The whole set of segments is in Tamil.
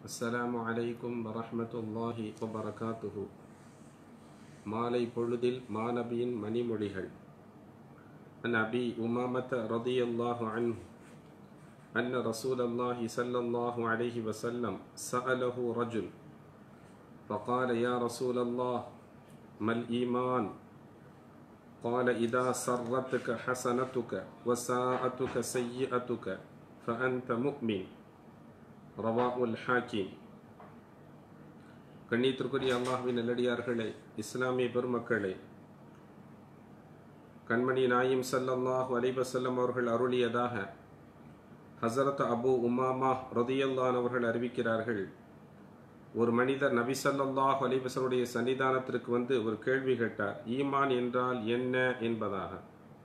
அஸ்ஸலாமு அலைக்கும் வரஹ்மத்துல்லாஹி வபரகாத்துஹு மாலை பொழுதில் மாநபியின் மணிமொழிகள் عن أبي أمامة رضي الله عنه أن رسول الله صلى الله عليه وسلم سأله رجل فقال يا رسول الله ما الإيمان قال إذا سرتك حسنتك وساءتك سيئتك فأنت مؤمن ரவாஉல் ஹாக்கிம் கண்ணியத்திற்குரிய அல்லாஹுவின் நல்லடியார்களே இஸ்லாமிய பெருமக்களே கண்மணி நாயிம் சல்லல்லாஹு அலைவசல்லம் அவர்கள் அருளியதாக ஹசரத் அபு உமாமா ரதியல்லான் அவர்கள் அறிவிக்கிறார்கள் ஒரு மனிதர் நபி சல்லல்லாஹு அலைவசனுடைய சன்னிதானத்திற்கு வந்து ஒரு கேள்வி கேட்டார் ஈமான் என்றால் என்ன என்பதாக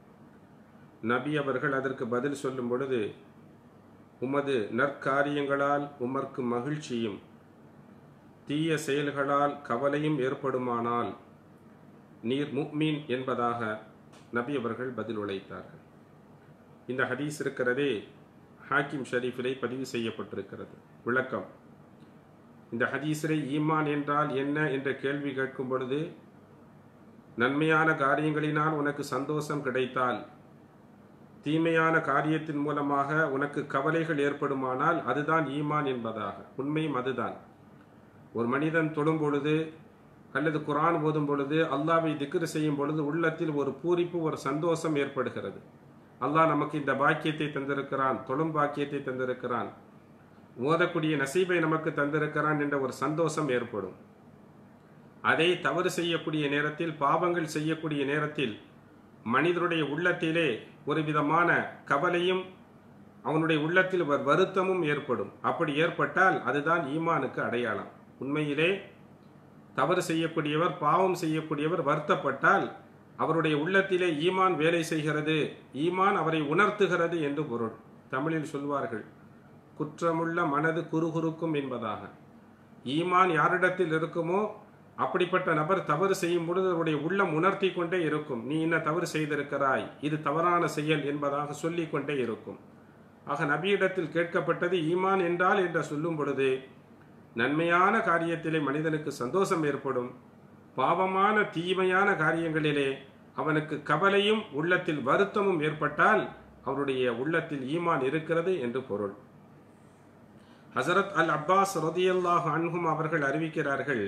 நபி அவர்கள் அதற்கு பதில் சொல்லும் பொழுது உமது நற்காரியங்களால் உமக்கு மகிழ்ச்சியும் தீய செயல்களால் கவலையும் ஏற்படுமானால் நீர் முக்மீன் என்பதாக நபி அவர்கள் பதில் உழைத்தார்கள் இந்த ஹதீஸ் இருக்கிறதே ஹாக்கிம் ஷரீஃபிலே பதிவு செய்யப்பட்டிருக்கிறது விளக்கம் இந்த ஹதீஸிலே ஈமான் என்றால் என்ன என்ற கேள்வி கேட்கும் பொழுது நன்மையான காரியங்களினால் உனக்கு சந்தோஷம் கிடைத்தால் தீமையான காரியத்தின் மூலமாக உனக்கு கவலைகள் ஏற்படுமானால் அதுதான் ஈமான் என்பதாக உண்மையும் அதுதான் ஒரு மனிதன் தொழும் பொழுது அல்லது குரான் ஓதும் பொழுது அல்லாவை திக்ரு செய்யும் பொழுது உள்ளத்தில் ஒரு பூரிப்பு ஒரு சந்தோஷம் ஏற்படுகிறது அல்லாஹ் நமக்கு இந்த பாக்கியத்தை தந்திருக்கிறான் தொழும் பாக்கியத்தை தந்திருக்கிறான் ஓதக்கூடிய நசீபை நமக்கு தந்திருக்கிறான் என்ற ஒரு சந்தோஷம் ஏற்படும் அதை தவறு செய்யக்கூடிய நேரத்தில் பாவங்கள் செய்யக்கூடிய நேரத்தில் மனிதனுடைய உள்ளத்திலே ஒரு விதமான கவலையும் அவனுடைய உள்ளத்தில் ஒரு வருத்தமும் ஏற்படும் அப்படி ஏற்பட்டால் அதுதான் ஈமானுக்கு அடையாளம் உண்மையிலே தவறு செய்யக்கூடியவர் பாவம் செய்யக்கூடியவர் வருத்தப்பட்டால் அவருடைய உள்ளத்திலே ஈமான் வேலை செய்கிறது ஈமான் அவரை உணர்த்துகிறது என்று பொருள் தமிழில் சொல்வார்கள் குற்றமுள்ள மனது குறுகுறுக்கும் என்பதாக ஈமான் யாரிடத்தில் இருக்குமோ அப்படிப்பட்ட நபர் தவறு செய்யும் பொழுது அவருடைய உள்ளம் உணர்த்தி கொண்டே இருக்கும் நீ என்ன தவறு செய்திருக்கிறாய் இது தவறான செயல் என்பதாக சொல்லிக் கொண்டே இருக்கும் ஆக நபியிடத்தில் கேட்கப்பட்டது ஈமான் என்றால் என்று சொல்லும் பொழுது நன்மையான காரியத்திலே மனிதனுக்கு சந்தோஷம் ஏற்படும் பாவமான தீமையான காரியங்களிலே அவனுக்கு கவலையும் உள்ளத்தில் வருத்தமும் ஏற்பட்டால் அவருடைய உள்ளத்தில் ஈமான் இருக்கிறது என்று பொருள் ஹசரத் அல் அப்பாஸ் ரதியல்லாஹ் அன்ஹும் அவர்கள் அறிவிக்கிறார்கள்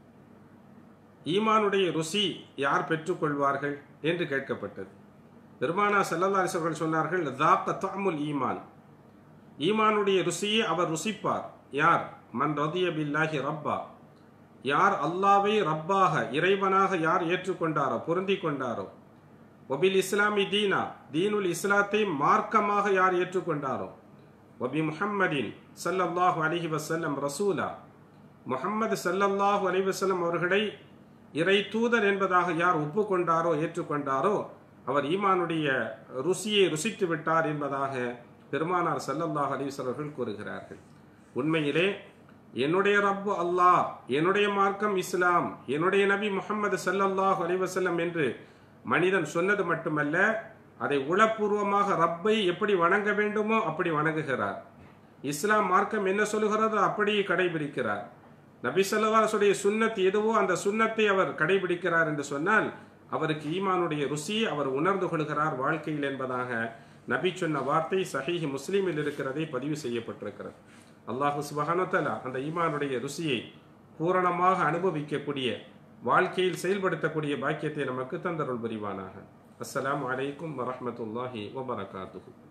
ஈமானுடைய ருசி யார் பெற்றுக்கொள்வார்கள் என்று கேட்கப்பட்டது பெருமானா செல்லல்லா அலிசர்கள் சொன்னார்கள் தாக்க தாமுல் ஈமான் ஈமானுடைய ருசியை அவர் ருசிப்பார் யார் மன் ரதிய பில்லாஹி ரப்பா யார் அல்லாவை ரப்பாக இறைவனாக யார் ஏற்றுக்கொண்டாரோ பொருந்தி கொண்டாரோ ஒபில் இஸ்லாமி தீனா தீனுல் இஸ்லாத்தை மார்க்கமாக யார் ஏற்றுக்கொண்டாரோ ஒபி முஹம்மதின் சல்லல்லாஹு அலிஹி வசல்லம் ரசூலா முஹம்மது சல்லல்லாஹு அலி வசல்லம் அவர்களை இறை தூதர் என்பதாக யார் ஒப்புக்கொண்டாரோ ஏற்றுக்கொண்டாரோ அவர் ஈமானுடைய ருசியை ருசித்து விட்டார் என்பதாக பெருமானார் சல்லல்லாஹ் அலிவசவர்கள் கூறுகிறார்கள் உண்மையிலே என்னுடைய ரப்பு அல்லாஹ் என்னுடைய மார்க்கம் இஸ்லாம் என்னுடைய நபி முகமது சல்லல்லாஹ் அலிவசல்லம் என்று மனிதன் சொன்னது மட்டுமல்ல அதை உளப்பூர்வமாக ரப்பை எப்படி வணங்க வேண்டுமோ அப்படி வணங்குகிறார் இஸ்லாம் மார்க்கம் என்ன சொல்லுகிறதோ அப்படியே கடைபிடிக்கிறார் நபி சொல்லவாசுடைய சுண்ணத் எதுவோ அந்த சுண்ணத்தை அவர் கடைபிடிக்கிறார் என்று சொன்னால் அவருக்கு ஈமானுடைய ருசியை அவர் உணர்ந்து கொள்கிறார் வாழ்க்கையில் என்பதாக நபி சொன்ன வார்த்தை சஹீஹி முஸ்லீமில் இருக்கிறதை பதிவு செய்யப்பட்டிருக்கிறது அல்லாஹு சுபஹானத்தலா அந்த ஈமானுடைய ருசியை பூரணமாக அனுபவிக்கக்கூடிய வாழ்க்கையில் செயல்படுத்தக்கூடிய பாக்கியத்தை நமக்கு தந்தருள் புரிவானாக அஸ்ஸலாம் வலைக்கும் வரமத்துல்லாஹி வபரகாத்துஹு